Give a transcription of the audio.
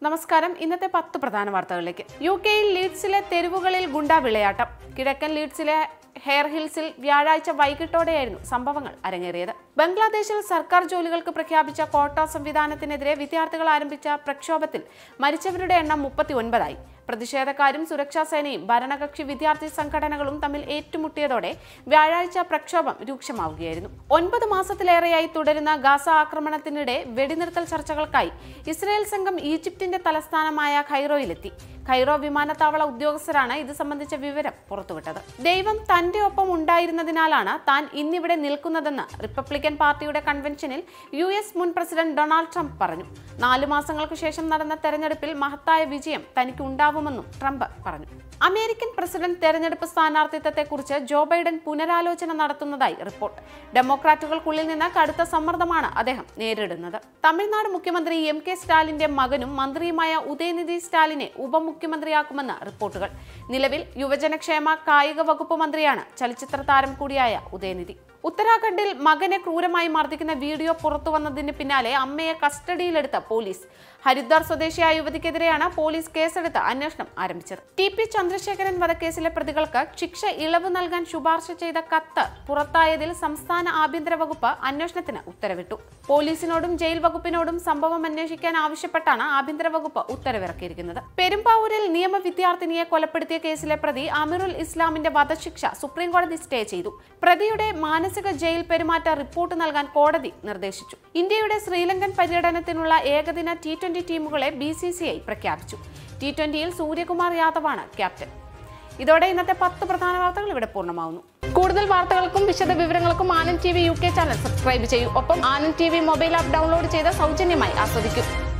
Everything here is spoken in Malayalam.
നമസ്കാരം ഇന്നത്തെ പത്ത് പ്രധാന വാർത്തകളിലേക്ക് യു കെയിൽ ലീഡ്സിലെ തെരുവുകളിൽ ഗുണ്ട വിളയാട്ടം കിഴക്കൻ ലീഡ്സിലെ ഹെയർ ഹിൽസിൽ വ്യാഴാഴ്ച വൈകിട്ടോടെയായിരുന്നു സംഭവങ്ങൾ അരങ്ങേറിയത് ബംഗ്ലാദേശിൽ സർക്കാർ ജോലികൾക്ക് പ്രഖ്യാപിച്ച കോട്ട സംവിധാനത്തിനെതിരെ വിദ്യാർത്ഥികൾ ആരംഭിച്ച പ്രക്ഷോഭത്തിൽ മരിച്ചവരുടെ എണ്ണം മുപ്പത്തി ഒൻപതായി പ്രതിഷേധക്കാരും സുരക്ഷാ സേനയും ഭരണകക്ഷി വിദ്യാർത്ഥി സംഘടനകളും തമ്മിൽ ഏറ്റുമുട്ടിയതോടെ വ്യാഴാഴ്ച പ്രക്ഷോഭം രൂക്ഷമാവുകയായിരുന്നു ഒൻപത് മാസത്തിലേറെയായി തുടരുന്ന ഗാസ ആക്രമണത്തിനിടെ വെടിനിർത്തൽ ചർച്ചകൾക്കായി ഇസ്രായേൽ സംഘം ഈജിപ്തിന്റെ തലസ്ഥാനമായ ഖൈറോയിലെത്തി ഖൈറോ വിമാനത്താവള ഉദ്യോഗസ്ഥരാണ് ഇത് സംബന്ധിച്ച വിവരം പുറത്തുവിട്ടത് ദൈവം തന്റെ ഒപ്പം ഉണ്ടായിരുന്നതിനാലാണ് താൻ ഇന്നിവിടെ നിൽക്കുന്നതെന്ന് റിപ്പബ്ലിക്കൻ പാർട്ടിയുടെ കൺവെൻഷനിൽ യു എസ് മുൻ പ്രസിഡന്റ് ഡൊണാൾഡ് ട്രംപ് പറഞ്ഞു നാലു മാസങ്ങൾക്ക് ശേഷം നടന്ന തെരഞ്ഞെടുപ്പിൽ മഹത്തായ വിജയം തനിക്ക് ഉണ്ടാവുമെന്നും ട്രംപ് പറഞ്ഞു അമേരിക്കൻ പ്രസിഡന്റ് തെരഞ്ഞെടുപ്പ് സ്ഥാനാർത്ഥിത്വത്തെക്കുറിച്ച് ജോ ബൈഡൻ പുനരാലോചന നടത്തുന്നതായി റിപ്പോർട്ട് ഡെമോക്രാറ്റുകൾക്കുള്ളിൽ നിന്ന് കടുത്ത സമ്മർദ്ദമാണ് അദ്ദേഹം നേരിടുന്നത് തമിഴ്നാട് മുഖ്യമന്ത്രി എം കെ സ്റ്റാലിന്റെ മകനും മന്ത്രിയുമായ ഉദയനിധി സ്റ്റാലിനെ ഉപമുഖ്യമന്ത്രിയാക്കുമെന്ന് റിപ്പോർട്ടുകൾ നിലവിൽ യുവജനക്ഷേമ കായിക വകുപ്പ് മന്ത്രിയാണ് ചലച്ചിത്ര താരം കൂടിയായ ഉദയനിധി ഉത്തരാഖണ്ഡിൽ മകനെ ക്രൂരമായി മർദ്ദിക്കുന്ന വീഡിയോ പുറത്തു വന്നതിന് പിന്നാലെ അമ്മയെ കസ്റ്റഡിയിലെടുത്ത പോലീസ് ഹരിദ്വാർ സ്വദേശിയായ യുവതിക്കെതിരെയാണ് പോലീസ് കേസെടുത്ത് അന്വേഷണം ആരംഭിച്ചത് ടി പി ചന്ദ്രശേഖരൻ വധക്കേസിലെ പ്രതികൾക്ക് ശിക്ഷ ഇളവ് നൽകാൻ ശുപാർശ ചെയ്ത കത്ത് പുറത്തായതിൽ സംസ്ഥാന ആഭ്യന്തര വകുപ്പ് അന്വേഷണത്തിന് ഉത്തരവിട്ടു പോലീസിനോടും ജയിൽ വകുപ്പിനോടും സംഭവം അന്വേഷിക്കാൻ ആവശ്യപ്പെട്ടാണ് ആഭ്യന്തര വകുപ്പ് ഉത്തരവിറക്കിയിരിക്കുന്നത് പെരുമ്പാവൂരിൽ നിയമ വിദ്യാർത്ഥിനിയെ കൊലപ്പെടുത്തിയ കേസിലെ പ്രതി അമിറുൽ ഇസ്ലാമിന്റെ വധശിക്ഷ സുപ്രീം കോടതി സ്റ്റേ ചെയ്തു പ്രതിയുടെ മാനസിക ജയിൽ പെരുമാറ്റ റിപ്പോർട്ട് നൽകാൻ കോടതി നിർദ്ദേശിച്ചു ഇന്ത്യയുടെ ശ്രീലങ്കൻ പര്യടനത്തിനുള്ള ഏകദിന ടി ട്വന്റി ടീമുകളെ ബി സി സി ഐ പ്രഖ്യാപിച്ചു ടി ട്വന്റിയിൽ സൂര്യകുമാർ യാദവാണ് ക്യാപ്റ്റൻ ഇതോടെ ഇന്നത്തെ പത്ത് പ്രധാന വാർത്തകൾ ഇവിടെ പൂർണ്ണമാവുന്നു കൂടുതൽ വാർത്തകൾക്കും വിശദ വിവരങ്ങൾക്കും Anand T V U K channel subscribe ചെയ്യൂ ഒപ്പം Anand T V mobile app download ചെയ്ത് സൗജന്യമായി ആസ്വദിക്കും